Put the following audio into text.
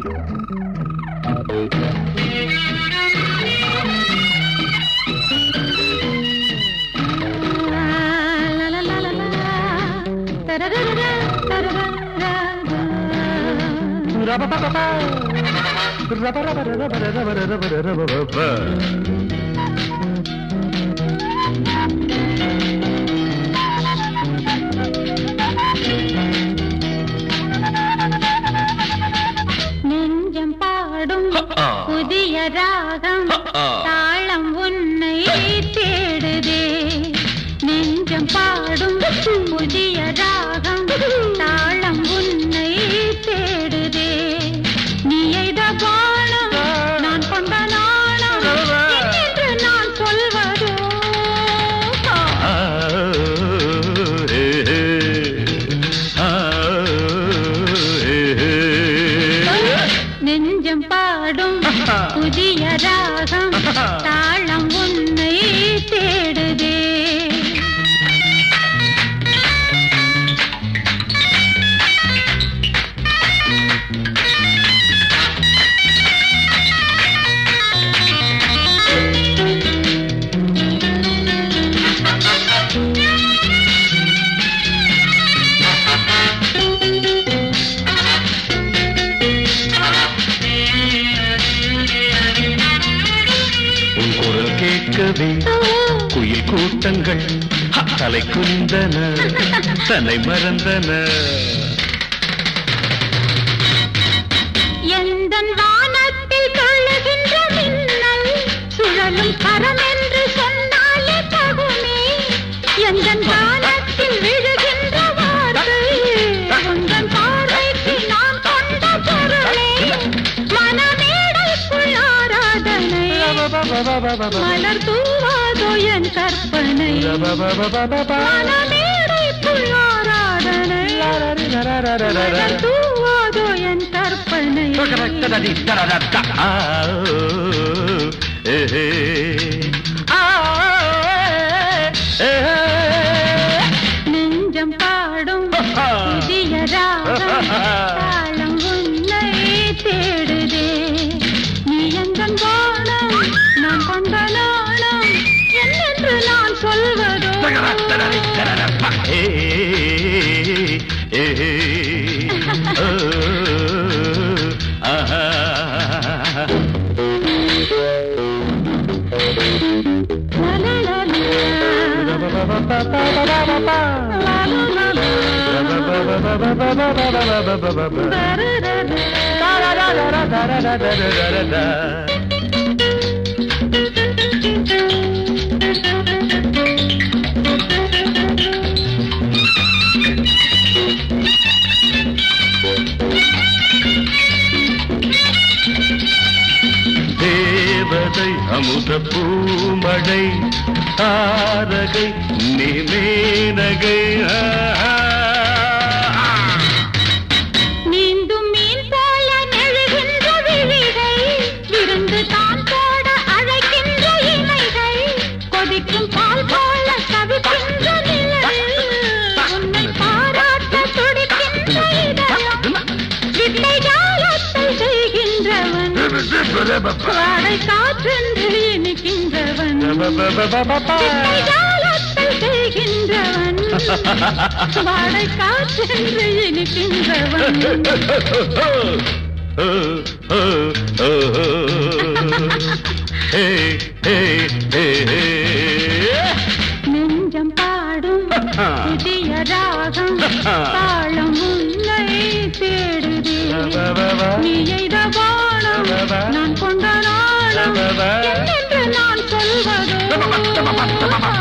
நெஞ்சம் பாடும் புதிய ராகம் தாளம் உன்னை தேடுதே நெஞ்சம் பாடும் புதிய ராகம் தாளம் உன்னை தேடுதே நீ எய்த பானம் நான் கொண்ட நாணம் என்று நான் சொல்வதோ நெஞ்சம் பாடும் புதிய ராகம் தாளம் உன்னை தேடுதே உன் குரல் கேட்கவே குயில் கூட்டங்கள் தலை குனிந்தன தன்னை மறந்தன எந்தன் வானத்தில் தொழுகின்ற மின்னல் சுழலும் கரம் என்று சொன்னாலே தகுமே எந்தன் வானத்தில் விழுகின்ற வார்த்தை உந்தன் பார்வைக்கு நான் கொண்ட பொருளே மனமேடைக்குள் ஆராதனை மலர் தூவாதோ என் கற்பனை மனமேடைக்குள் ஆராதனை மலர் தூவாதோ என் கற்பனை ஆ, ஏ, ஏ. ஆ, ஏ, ஏ. நெஞ்சம் பாடும் புதிய ராகம் தாளம் உன்னை தேடுதே நீ எந்தன் வானம் நான் கொண்ட நாணம் என்னென்று நான் சொல்வதோ ஏ, ஏ, ஏ. ஓ, ஆஹா. லா, லா, லா, லா. லா, லா, லா, லா. தரரர. தேவதை அமுத பூமழை தாரகை நிமேனகை நீந்தும் மீன் போல நெழுகின்ற விழிகள் விருந்து தான் போட அழைக்கின்ற இலைகள் கொதிக்கும் பால் போல தவிக்கின்ற நிழல் உன்னை பாராட்ட துடிக்கின்ற இதயம் வித்தை ஜாலத்தை செய்கின்றவன் வாடை காற்றென்று இனிக்கின்றவன் வித்தை ஜாலத்தை செய்கின்றவன் வாடை காற்றென்று இனிக்கின்றவன் நெஞ்சம் பாடும் புதிய ராகம் தாளம் உன்னை தேடுதே நீ எய்த வானம் நான் கொண்ட நாளம் என்னென்று நான் சொல்வதோ